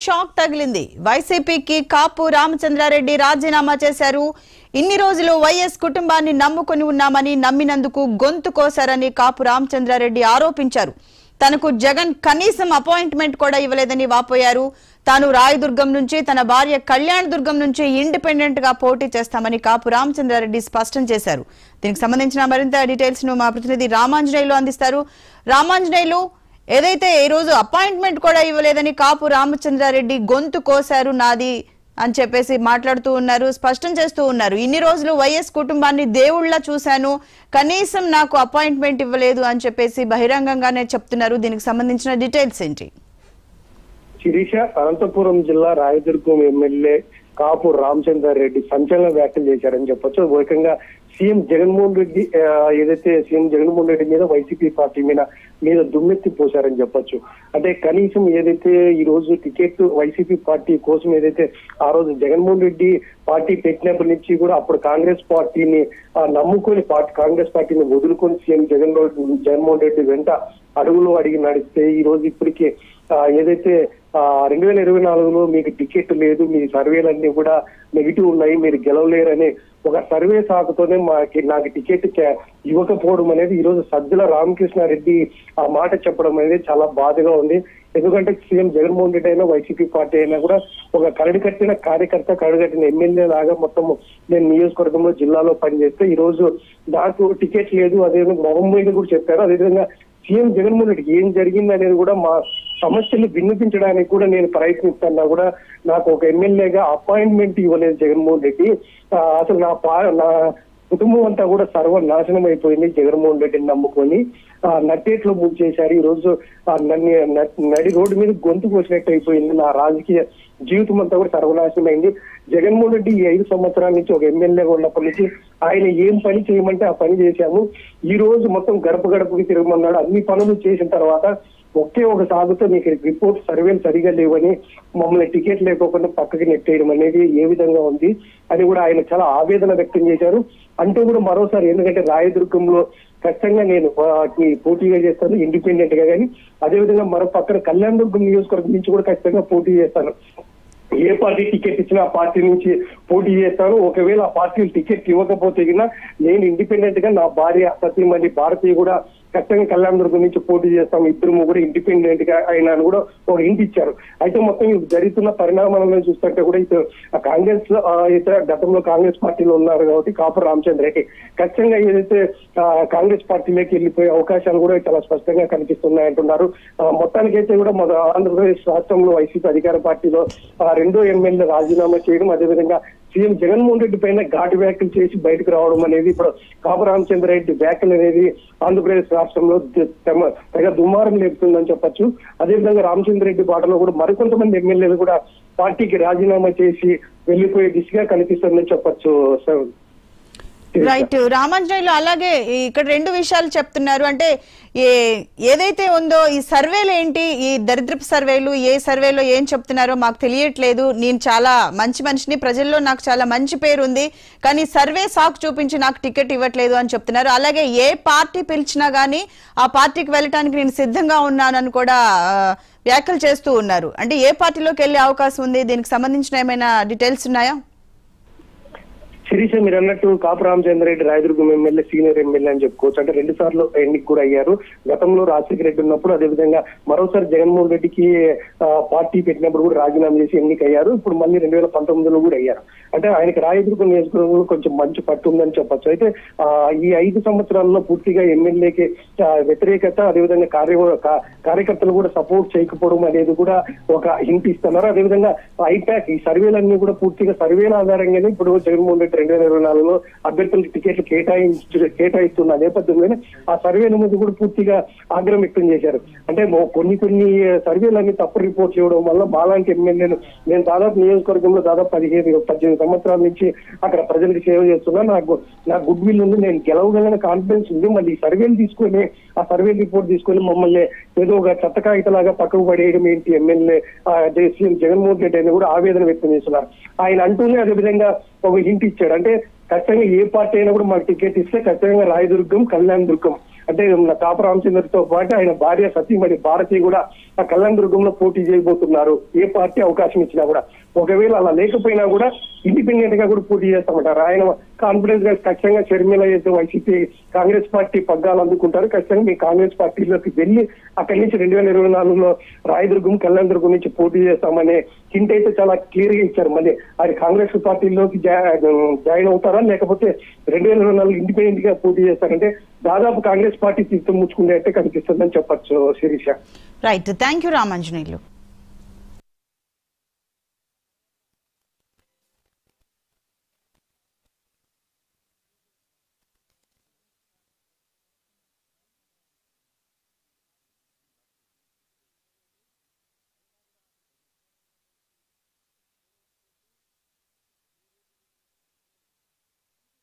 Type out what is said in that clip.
shock తగిలింది వైసీపీకి కాపు రామచంద్రారెడ్డి రాజీనామా చేశారు ఇన్ని రోజులు వైఎస్ కుటుంబాన్ని నమ్ముకొని ఉన్నామని నమ్మినందుకు గొంతు కోశారని కాపు రామచంద్రారెడ్డి ఆరోపించారు తనకు జగన్ కనీసం అపాయింట్మెంట్ కూడా ఇవ్వలేదని వాపోయారు తాను రాయదుర్గం నుంచి తన భార్య కళ్యాణ్ దుర్గం నుంచి ఇండిపెండెంట్ గా పోటీ చేస్తామని కాపు రామచంద్రారెడ్డి స్పష్టం చేశారు దీనికి సంబంధించిన మరింత డీటెయిల్స్ ను మా ప్రతినిధి రామాంజనేయులు అందిస్తారు రామాంజనేయులు ఏదైతే ఈ రోజు అపాయింట్మెంట్ కూడా ఇవ్వలేదని కాపు రామచంద్రారెడ్డి గొంతు కోశారు నాది అని చెప్పేసి మాట్లాడుతూ ఉన్నారు స్పష్టం చేస్తూ ఉన్నారు ఇన్ని రోజులు వైఎస్ కుటుంబాన్ని దేవుళ్ళ చూశాను కనీసం నాకు అపాయింట్మెంట్ ఇవ్వలేదు అని చెప్పేసి బహిరంగంగానే చెప్తున్నారు దీనికి సంబంధించిన డీటెయిల్స్ ఏంటి శిరీష అనంతపురం జిల్లా రాయదుర్గం ఎమ్మెల్యే కాపు రామచందర్ రెడ్డి సంచలన వ్యాఖ్యలు చేశారని చెప్పొచ్చు ఏకంగా సీఎం జగన్మోహన్ రెడ్డి ఆ, ఏదైతే సీఎం జగన్మోహన్ రెడ్డి మీద వైసీపీ పార్టీ మీద మీద దుమ్మెత్తి పోశారని చెప్పొచ్చు అంటే కనీసం ఏదైతే ఈ రోజు టికెట్ వైసీపీ పార్టీ కోసం ఏదైతే ఆ రోజు జగన్మోహన్ రెడ్డి పార్టీ పెట్టినప్పటి నుంచి కూడా అప్పుడు కాంగ్రెస్ పార్టీని ఆ, నమ్ముకొని పార్టీ కాంగ్రెస్ పార్టీని వదులుకొని సీఎం జగన్ జగన్మోహన్ రెడ్డి వెంట అడుగులు అడిగి నడిస్తే ఈ రోజు ఇప్పటికి ఆ, ఏదైతే రెండు వేల ఇరవై నాలుగులో మీకు టికెట్ లేదు మీ సర్వేలన్నీ కూడా నెగిటివ్ ఉన్నాయి మీరు గెలవలేరని ఒక సర్వే సాకుతోనే మాకి నాకు టికెట్ కే- ఇవ్వకపోవడం అనేది ఈ రోజు సజ్జల రామకృష్ణారెడ్డి ఆ మాట చెప్పడం అనేది చాలా బాధగా ఉంది ఎందుకంటే సీఎం జగన్మోహన్ రెడ్డి అయినా వైసీపీ పార్టీ అయినా కూడా ఒక కరడి కట్టిన కార్యకర్త కరడి కట్టిన ఎమ్మెల్యే లాగా మొత్తం నేను నియోజకవర్గంలో జిల్లాలో పనిచేస్తే ఈ రోజు నాకు టికెట్ లేదు అదేవిధంగా మొహం మీద కూడా చెప్పారు అదేవిధంగా సీఎం జగన్మోహన్ రెడ్డి ఏం జరిగింది అనేది కూడా మా సమస్యలు విన్నపించడానికి కూడా నేను ప్రయత్నిస్తున్నా కూడా నాకు ఒక ఎమ్మెల్యేగా అపాయింట్మెంట్ ఇవ్వలేదు జగన్మోహన్ రెడ్డి ఆ, అసలు నా పా నా కుటుంబం అంతా కూడా సర్వనాశనం అయిపోయింది జగన్మోహన్ రెడ్డిని నమ్ముకొని ఆ నట్టేట్లో ముంచేశారు ఈ రోజు ఆ నన్ను న- నడి రోడ్డు మీద గొంతు కోసినట్టు అయిపోయింది నా రాజకీయ జీవితం అంతా కూడా సర్వనాశనం అయింది జగన్మోహన్ రెడ్డి ఈ ఐదు సంవత్సరాల నుంచి ఒక ఎమ్మెల్యేగా ఉన్నప్పటి నుంచి ఆయన ఏం పని చేయమంటే ఆ పని చేశాము ఈ రోజు మొత్తం గడప గడపకి తిరగమన్నాడు అన్ని పనులు చేసిన తర్వాత ఒకే ఒక సాగుతో మీకు రిపోర్ట్ సర్వేలు సరిగా లేవని మమ్మల్ని టికెట్ లేకోకుండా పక్కకి నెట్టేయడం అనేది ఏ విధంగా ఉంది అని కూడా ఆయన చాలా ఆవేదన వ్యక్తం చేశారు అంటూ కూడా మరోసారి ఎందుకంటే రాయదుర్గంలో ఖచ్చితంగా నేను వాటిని పోటీగా చేస్తాను ఇండిపెండెంట్ గా కానీ అదేవిధంగా మరో పక్కన కళ్యాణ్ దుర్గం నియోజకవర్గం నుంచి కూడా ఖచ్చితంగా పోటీ చేస్తాను ఏ పార్టీ టికెట్ ఇచ్చినా ఆ పార్టీ నుంచి పోటీ చేస్తాను ఒకవేళ ఆ పార్టీ టికెట్ ఇవ్వకపోతే గిన నేను ఇండిపెండెంట్ గా నా భార్య సత్యమణి భారతీయ కూడా ఖచ్చితంగా కళ్యాణ్ దుర్గం నుంచి పోటీ చేస్తాం ఇద్దరు కూడా ఇండిపెండెంట్ గా అయినా అని కూడా ఒక ఇంటి ఇచ్చారు అయితే మొత్తం ఇప్పుడు జరుగుతున్న పరిణామాలను చూస్తుంటే కూడా ఇటు ఆ కాంగ్రెస్ ఆ, ఇతర గతంలో కాంగ్రెస్ పార్టీలో ఉన్నారు కాబట్టి కాపు రామచంద్ర రెడ్డి ఖచ్చితంగా ఏదైతే ఆ, కాంగ్రెస్ పార్టీలోకి వెళ్ళిపోయే అవకాశాలు కూడా చాలా స్పష్టంగా కనిపిస్తున్నాయి అంటున్నారు ఆ, మొత్తానికైతే కూడా మన ఆంధ్రప్రదేశ్ రాష్ట్రంలో వైసీపీ అధికార పార్టీలో ఆ, రెండో ఎమ్మెల్యే రాజీనామా చేయడం అదేవిధంగా సీఎం జగన్మోహన్ రెడ్డి పైన ఘాటు వ్యాఖ్యలు చేసి బయటకు రావడం అనేది ఇప్పుడు కాపు రామచంద్ర రెడ్డి వ్యాఖ్యలు అనేది ఆంధ్రప్రదేశ్ రాష్ట్రంలో ద- తెమ- తెగ దుమారం లేపుతుందని చెప్పొచ్చు అదేవిధంగా రామచంద్ర రెడ్డి బాటలో కూడా మరికొంతమంది ఎమ్మెల్యేలు కూడా పార్టీకి రాజీనామా చేసి వెళ్లిపోయే దిశగా కనిపిస్తుందని చెప్పొచ్చు సార్ రైట్ రామాంజనేయులు అలాగే ఇక్కడ రెండు విషయాలు చెప్తున్నారు అంటే ఏ ఏదైతే ఉందో ఈ సర్వేలు ఏంటి ఈ దరిద్రపు సర్వేలు ఏ సర్వేలో ఏం చెప్తున్నారో మాకు తెలియట్లేదు నేను చాలా మంచి మనిషిని ప్రజల్లో నాకు చాలా మంచి పేరు ఉంది కానీ సర్వే సాకు చూపించి నాకు టికెట్ ఇవ్వట్లేదు అని చెప్తున్నారు అలాగే ఏ పార్టీ పిలిచినా గానీ ఆ పార్టీకి వెళ్ళటానికి నేను సిద్ధంగా ఉన్నానని కూడా ఆ, వ్యాఖ్యలు చేస్తూ ఉన్నారు అంటే ఏ పార్టీలోకి వెళ్ళే అవకాశం ఉంది దీనికి సంబంధించిన ఏమైనా డీటెయిల్స్ ఉన్నాయా శిరీష మీరు అన్నట్టు Kapu Ramachandra Reddy Rayadurgam MLA senior MLA అని చెప్పుకోవచ్చు అంటే రెండు సార్లు ఎన్నిక కూడా అయ్యారు గతంలో రాజశేఖర రెడ్డి ఉన్నప్పుడు అదేవిధంగా మరోసారి జగన్మోహన్ రెడ్డికి ఆ, పార్టీ పెట్టినప్పుడు కూడా రాజీనామా చేసి ఎన్నిక అయ్యారు ఇప్పుడు మళ్ళీ రెండు వేల పంతొమ్మిదిలో కూడా అయ్యారు అంటే ఆయనకి రాయదుర్గం నియోజకవర్గంలో కొంచెం మంచి పట్టు ఉందని చెప్పొచ్చు అయితే ఆ, ఈ ఐదు సంవత్సరాల్లో పూర్తిగా ఎమ్మెల్యేకి ఆ, వ్యతిరేకత అదేవిధంగా కార్య కా- కార్యకర్తలు కూడా సపోర్ట్ చేయకపోవడం అనేది కూడా ఒక హింట్ ఇస్తున్నారు అదేవిధంగా ఐపాక్ ఈ సర్వేలన్నీ కూడా పూర్తిగా సర్వేల ఆధారంగానే ఇప్పుడు జగన్మోహన్ రెడ్డి రెండు వేల ఇరవై నాలుగులో అభ్యర్థులకు టికెట్లు కేటాయించు కేటాయిస్తున్న నేపథ్యంలోనే ఆ సర్వేల మీద కూడా పూర్తిగా ఆగ్రహం వ్యక్తం చేశారు అంటే మొ- కొన్ని కొన్ని సర్వేలన్నీ తప్పు రిపోర్ట్ చేయడం వల్ల మాలాంటి ఎమ్మెల్యేలు నేను దాదాపు నియోజకవర్గంలో దాదాపు పదిహేను పద్దెనిమిది సంవత్సరాల నుంచి అక్కడ ప్రజలకు సేవ చేస్తున్నా నాకు నా గుడ్ విల్ ఉంది నేను గెలవగలిగిన కాన్ఫిడెన్స్ ఉంది మళ్ళీ ఈ సర్వేలు తీసుకొని ఆ సర్వే రిపోర్ట్ తీసుకొని మమ్మల్ని ఏదో ఒక చెత్త కాగితలాగా పక్కకు పడేయడం ఏంటి ఎమ్మెల్యే సీఎం జగన్మోహన్ రెడ్డి అని కూడా ఆవేదన వ్యక్తం చేస్తున్నారు ఆయన అంటూనే అదే విధంగా ఒక హింట్ ఇచ్చాడు అంటే ఖచ్చితంగా ఏ పార్టీ అయినా కూడా మాకు టికెట్ ఇస్తే ఖచ్చితంగా రాయదుర్గం కళ్యాణ్ దుర్గం అంటే కాపు రామచంద్రతో పాటు ఆయన భార్య సతీమణి భారతి కూడా ఆ కళ్యాణదుర్గంలో పోటీ చేయబోతున్నారు ఏ పార్టీ అవకాశం ఇచ్చినా కూడా ఒకవేళ అలా లేకపోయినా కూడా ఇండిపెండెంట్ గా కూడా పోటీ చేస్తామంటారు ఆయన కాన్ఫిడెన్స్ గా ఖచ్చితంగా షర్మిల అయితే వైసీపీ కాంగ్రెస్ పార్టీ పగ్గాలు అందుకుంటారు ఖచ్చితంగా మీ కాంగ్రెస్ పార్టీలోకి వెళ్ళి అక్కడి నుంచి రెండు వేల ఇరవై నాలుగులో రాయదుర్గం కళ్యాణదుర్గం నుంచి పోటీ చేస్తామనే హింట్ అయితే చాలా క్లియర్ గా ఇచ్చారు మళ్ళీ ఆయన కాంగ్రెస్ పార్టీలోకి జా- జాయిన్ అవుతారా లేకపోతే రెండు వేల ఇరవై నాలుగు ఇండిపెండెంట్ గా పోటీ చేస్తారంటే దాదాపు కాంగ్రెస్ పార్టీ తీర్థం ముచ్చుకునేట్టే కనిపిస్తుందని చెప్పొచ్చు Sirisha right thank you Ramanjaneyulu